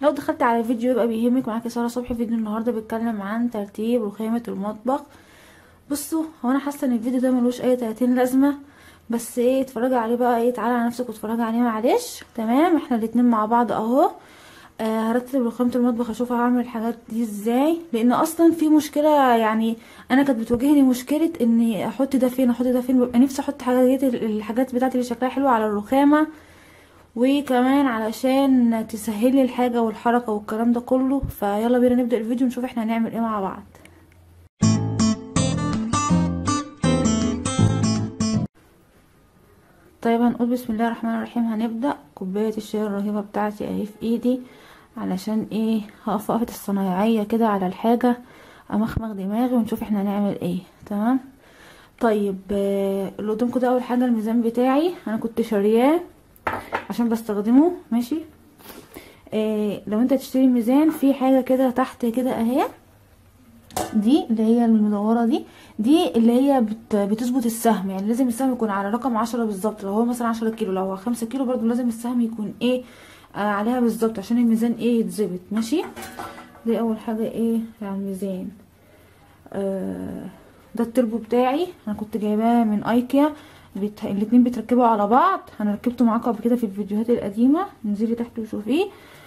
لو دخلت على الفيديو يبقى بيهمك معاكي ساره صبحي فيديو النهارده بيتكلم عن ترتيب رخامه المطبخ بصوا هو انا حاسه ان الفيديو ده ملوش اي 30 لازمه بس ايه اتفرجي عليه بقى ايه تعالى على نفسك واتفرجي عليه معلش تمام احنا الاتنين مع بعض اهو آه هرتب رخامه المطبخ اشوف هعمل الحاجات دي ازاي لان اصلا في مشكله يعني انا كانت بتواجهني مشكله اني احط ده فين احط ده فين ببقى نفسي احط حاجات الحاجات بتاعتي اللي شكلها حلو على الرخامه وكمان علشان تسهلي الحاجه والحركه والكلام ده كله فيلا بينا نبدا الفيديو نشوف احنا هنعمل ايه مع بعض طيب هنقول بسم الله الرحمن الرحيم هنبدا كوبايه الشاي الرهيبه بتاعتي اهي في ايدي علشان ايه هقف وقفه الصنايعيه كده على الحاجه امخمخ دماغي ونشوف احنا هنعمل ايه تمام طيب آه اللي قدامكم ده اول حاجه الميزان بتاعي انا كنت شارياه عشان بستخدمه ماشي آه لو انت تشتري ميزان في حاجه كده تحت كده اهي دي اللي هي المدوره دي دي اللي هي بت بتظبط السهم يعني لازم السهم يكون على رقم عشرة بالظبط لو هو مثلا عشرة كيلو لو هو خمسة كيلو برضو لازم السهم يكون ايه آه عليها بالظبط عشان الميزان ايه يتظبط ماشي دي اول حاجه ايه على الميزان آه ده التربو بتاعي انا كنت جايباه من ايكيا بت... الاتنين بيتركبوا على بعض انا ركبته معاكم قبل كده في الفيديوهات القديمه انزلي تحت وشوفيه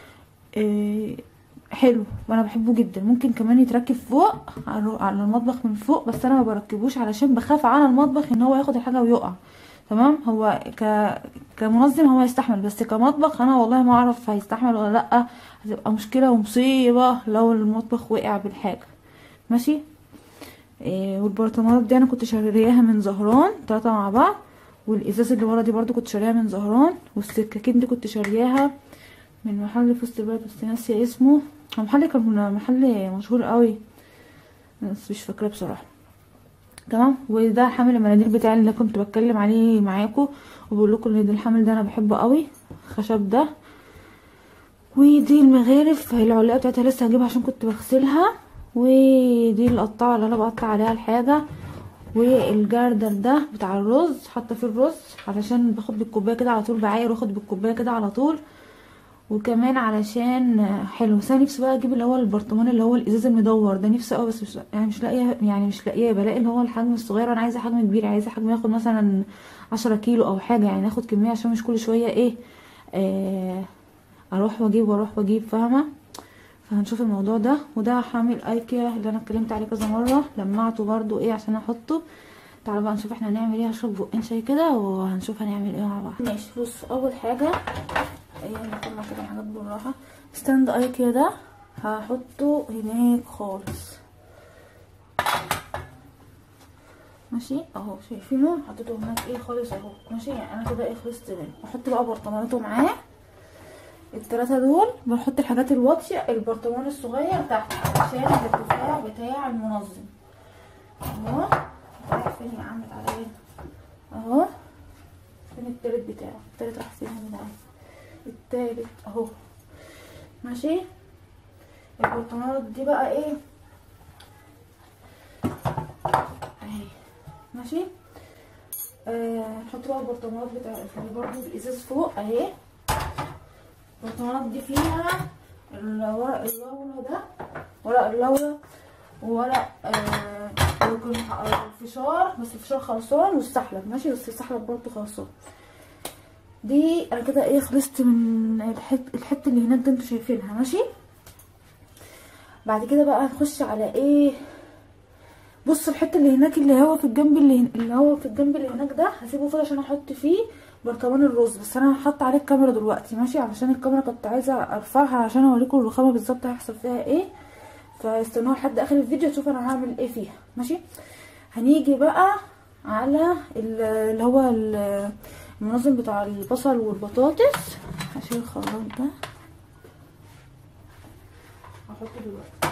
آه حلو وانا بحبه جدا ممكن كمان يتركب فوق على المطبخ من فوق بس انا ما بركبوش علشان بخاف على المطبخ ان هو ياخد الحاجه ويقع تمام هو ك كمنظم هو يستحمل بس كمطبخ انا والله ما اعرف هيستحمل ولا لا هتبقى مشكله ومصيبه لو المطبخ وقع بالحاجه ماشي إيه والبرطمانات دي انا كنت شارياها من زهران ثلاثه مع بعض والازاز اللي ورا دي برضو كنت شاريها من زهران والسكاكين دي كنت شارياها من محل في وسط البلد بس ناسيه اسمه هو محل كان محل مشهور قوي بس مش فاكراه بصراحه تمام وده حامل المناديل بتاعي اللي كنت بتكلم عليه معاكم وبقول لكم ان ده الحامل ده انا بحبه قوي خشب ده ودي المغارف العلاقه بتاعتها لسه هجيبها عشان كنت بغسلها ودي القطاعه اللي انا بقطع عليها الحاجه والجردل ده بتاع الرز حاطه فيه الرز علشان باخد بالكوبايه كده على طول بعاير واخد بالكوبايه كده على طول وكمان علشان حلو بس انا نفسي بقى اجيب اللي هو البرطمان اللي هو الازاز المدور ده نفسي اه بس مش يعني مش لاقيه يعني مش لاقيه بلاقي اللي هو الحجم الصغير وانا عايزه حجم كبير عايزه حجم ياخد مثلا عشرة كيلو او حاجه يعني اخد كميه عشان مش كل شويه ايه آه اروح واجيب واروح واجيب فاهمه فهنشوف الموضوع ده وده حامل ايكيا اللي انا اتكلمت عليه كذا مره لمعته برضو ايه عشان احطه تعالوا بقى نشوف احنا هنعمل ايه هشرب بقين شاي كده وهنشوف هنعمل ايه مع بعض ماشي بص اول حاجه ايه نطلع كده حاجات بالراحه ستاند ايكيا ده هحطه هناك خالص ماشي اهو شايفينه حطيته هناك ايه خالص اهو ماشي يعني انا كده ايه خلصت منه احط بقى برطماناته معاه التلاتة دول بنحط الحاجات الواطية البرطمان الصغير تحت عشان الارتفاع بتاع المنظم اهو رايح فين يا عم تعالى اهو فين التالت بتاعه التالت راح فين من ده التالت اهو ماشي البرطمانات دي بقى ايه اهي ماشي آه نحط بقى البرطمانات بتاع برضو الازاز فوق اهي البرطمانات دي فيها الورق اللورا ده ورق اللورا وورق آه الفشار بس الفشار خلصان والسحلب ماشي بس السحلب برضو خلصان دي انا كده ايه خلصت من الحته الحته اللي هناك دي انتوا شايفينها ماشي بعد كده بقى هنخش على ايه بص الحته اللي هناك اللي هو في الجنب اللي, اللي هو في الجنب اللي هناك ده هسيبه فاضي عشان احط فيه برطمان الرز بس انا هحط عليه الكاميرا دلوقتي ماشي علشان الكاميرا كنت عايزه ارفعها عشان اوريكم الرخامه بالظبط هيحصل فيها ايه فاستنوا لحد اخر الفيديو تشوف انا هعمل ايه فيها ماشي هنيجي بقى على اللي هو المنظم بتاع البصل والبطاطس هشيل الخلاط ده هحطه دلوقتي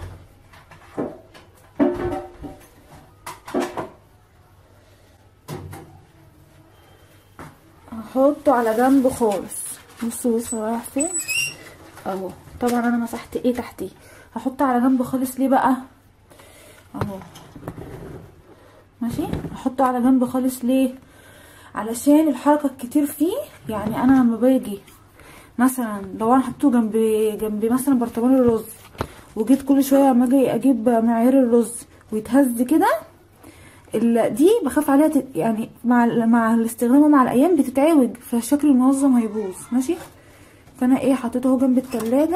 هحطه على جنب خالص بصوا بصوا رايح فين اهو طبعا انا مسحت ايه تحتيه هحطه على جنب خالص ليه بقى اهو ماشي احطه على جنب خالص ليه علشان الحركه الكتير فيه يعني انا لما باجي مثلا لو انا حطيته جنب جنب مثلا برطمان الرز وجيت كل شويه اما اجي اجيب معيار الرز ويتهز كده ال- دي بخاف عليها تت... يعني مع ال- مع الاستخدام ومع الايام بتتعوج فالشكل المنظم هيبوظ ماشي فانا ايه حطيته اهو جنب التلاجة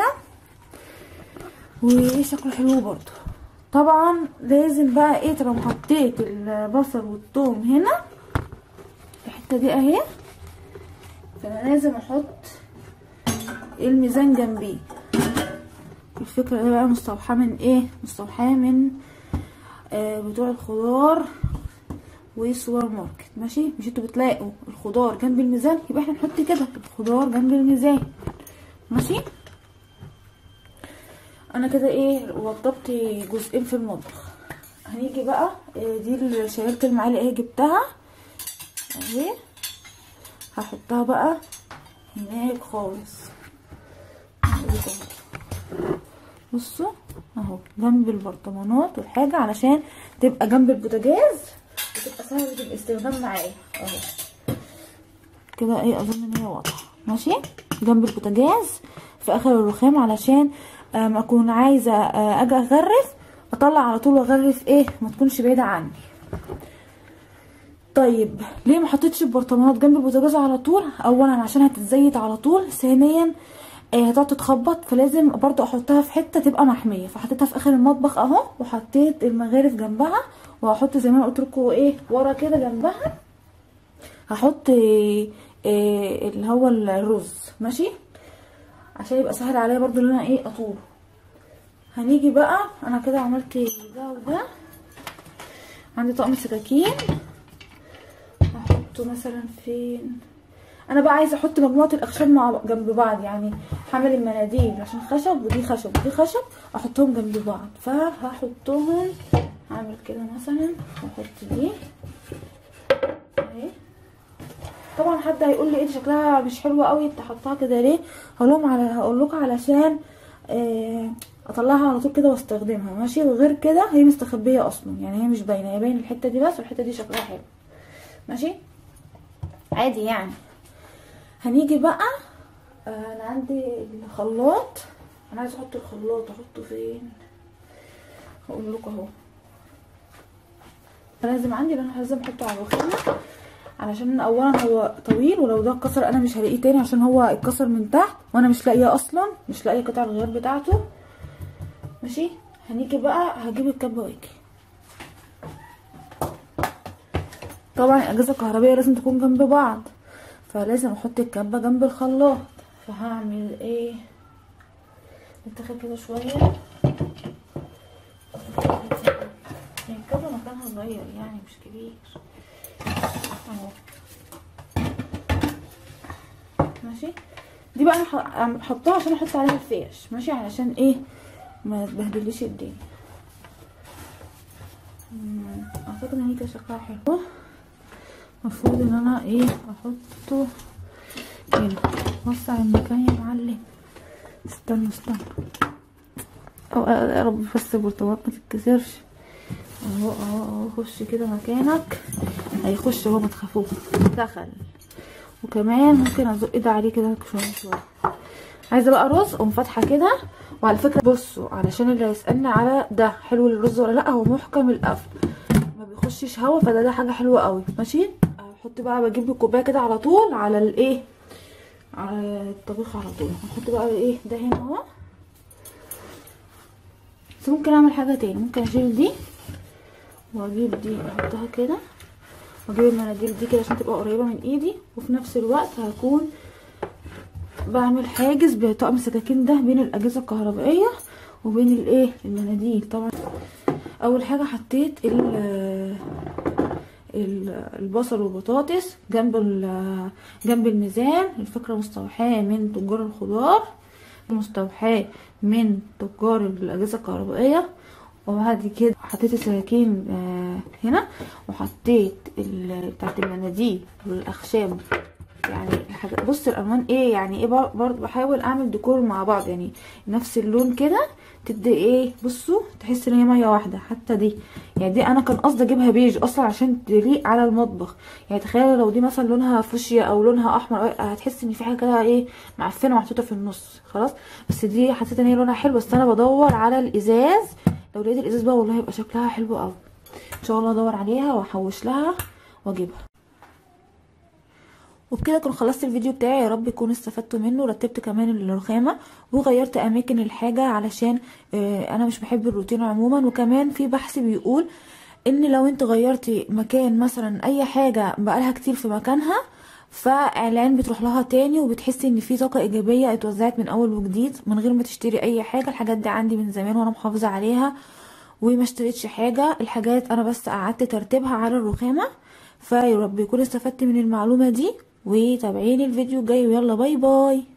وايه شكله حلو برضو طبعا لازم بقى ايه طالما حطيت البصل والثوم هنا الحته دي اهي فانا لازم احط الميزان جنبيه الفكره دي بقى مستوحاه من ايه مستوحاه من آه بتوع الخضار والسوبر ماركت ماشي مش انتوا بتلاقوا الخضار جنب الميزان يبقى احنا نحط كده الخضار جنب الميزان ماشي انا كده ايه وضبت جزئين في المطبخ هنيجي بقى آه، دي اللي شيلت المعالق اهي جبتها اهي هحطها بقى هناك خالص أهي كده. بصوا اهو جنب البرطمانات والحاجة علشان تبقى جنب البوتاجاز وتبقى سهلة الاستخدام معايا اهو كده ايه اظن ان هي واضحة ماشي جنب البوتاجاز في اخر الرخام علشان آه، ما اكون عايزة آه، اجي اغرف اطلع على طول واغرف ايه ما تكونش بعيدة عني طيب ليه ما حطيتش البرطمانات جنب البوتاجاز على طول اولا عشان هتتزيت على طول ثانيا آه، هتقعد تتخبط فلازم برضو احطها في حته تبقى محميه فحطيتها في اخر المطبخ اهو وحطيت المغارف جنبها وهحط زي ما انا قلت لكم ايه ورا كده جنبها هحط آه، آه، اللي هو الرز ماشي عشان يبقى سهل عليا برضو ان انا ايه اطوله هنيجي بقى انا كده عملت ده وده عندي طقم سكاكين هحطه مثلا فين انا بقى عايزه احط مجموعه الاخشاب مع جنب بعض يعني حامل المناديل عشان خشب ودي خشب ودي خشب احطهم جنب بعض فهحطهم هعمل كده مثلا واحط دي اهي طبعا حد هيقول لي ايه دي شكلها مش حلوه قوي انت حطها كده ليه هقول لهم على هقول لكم علشان آه اطلعها على طول كده واستخدمها ماشي وغير كده هي مستخبيه اصلا يعني هي مش باينه هي باين الحته دي بس والحته دي شكلها حلو ماشي عادي يعني هنيجي بقى آه انا عندي الخلاط انا عايزه احط الخلاط احطه فين هقول لكم اهو لازم عندي لان انا لازم احطه على الرخامه علشان اولا هو طويل ولو ده اتكسر انا مش هلاقيه تاني عشان هو اتكسر من تحت وانا مش لاقيه اصلا مش لاقيه قطع الغيار بتاعته ماشي هنيجي بقى هجيب الكبه واجي طبعا الاجهزه الكهربائيه لازم تكون جنب بعض فلازم احط الكبه جنب الخلاط فهعمل ايه نتخذ كده شويه يعني الكبه مكانها صغير يعني مش كبير اهو ماشي دي بقى انا ح- حطها عشان احط عليها الفيش ماشي علشان ايه ما تبهدليش الدنيا مم، اعتقد ان هي كده شكلها حلو المفروض ان انا ايه احطه هنا وسع المكان يا معلم استنى استنى أو يا رب بس البرطمانات ما تتكسرش اهو اهو اهو خش كده مكانك هيخش هو ما تخافوش دخل وكمان ممكن ازق ده عليه كده شويه شويه عايزه بقى رز اقوم فاتحه كده وعلى فكره بصوا علشان اللي هيسالني على ده حلو الرز ولا لا هو محكم القفل ما بيخشش هوا فده ده حاجه حلوه قوي ماشي احط بقى بجيب الكوبايه كده على طول على الايه على الطبيخ على طول هحط بقى ايه ده هنا اهو بس ممكن اعمل حاجه تاني ممكن اشيل دي واجيب دي احطها كده واجيب المناديل دي كده عشان تبقى قريبه من ايدي وفي نفس الوقت هكون بعمل حاجز بطقم السكاكين ده بين الاجهزه الكهربائيه وبين الايه المناديل طبعا اول حاجه حطيت ال ال- البصل والبطاطس جنب ال- جنب الميزان الفكره مستوحاه من تجار الخضار مستوحاه من تجار الاجهزه الكهربائيه وبعد كده حطيت السكاكين آه، هنا وحطيت ال- بتاعت المناديل والاخشاب يعني الحاجات بص الالوان ايه يعني ايه برضه بحاول اعمل ديكور مع بعض يعني نفس اللون كده تدي ايه بصوا تحس ان هي ميه واحده حتى دي يعني دي انا كان قصدي اجيبها بيج اصلا عشان تليق على المطبخ يعني تخيل لو دي مثلا لونها فوشيا او لونها احمر هتحس ان في حاجه كده ايه معفنه محطوطه في النص خلاص بس دي حسيت ان هي لونها حلو بس انا بدور على الازاز لو لقيت الازاز بقى والله يبقى شكلها حلو قوي ان شاء الله ادور عليها واحوش لها واجيبها وبكده اكون خلصت الفيديو بتاعي يا رب يكونوا استفدتوا منه رتبت كمان الرخامه وغيرت اماكن الحاجه علشان اه انا مش بحب الروتين عموما وكمان في بحث بيقول ان لو انت غيرتي مكان مثلا اي حاجه بقالها كتير في مكانها فاعلان بتروح لها تاني وبتحسي ان في طاقه ايجابيه اتوزعت من اول وجديد من غير ما تشتري اي حاجه الحاجات دي عندي من زمان وانا محافظه عليها وما اشتريتش حاجه الحاجات انا بس قعدت ترتيبها على الرخامه فيا رب يكون استفدت من المعلومه دي وتابعيني الفيديو الجاي ويلا باي باي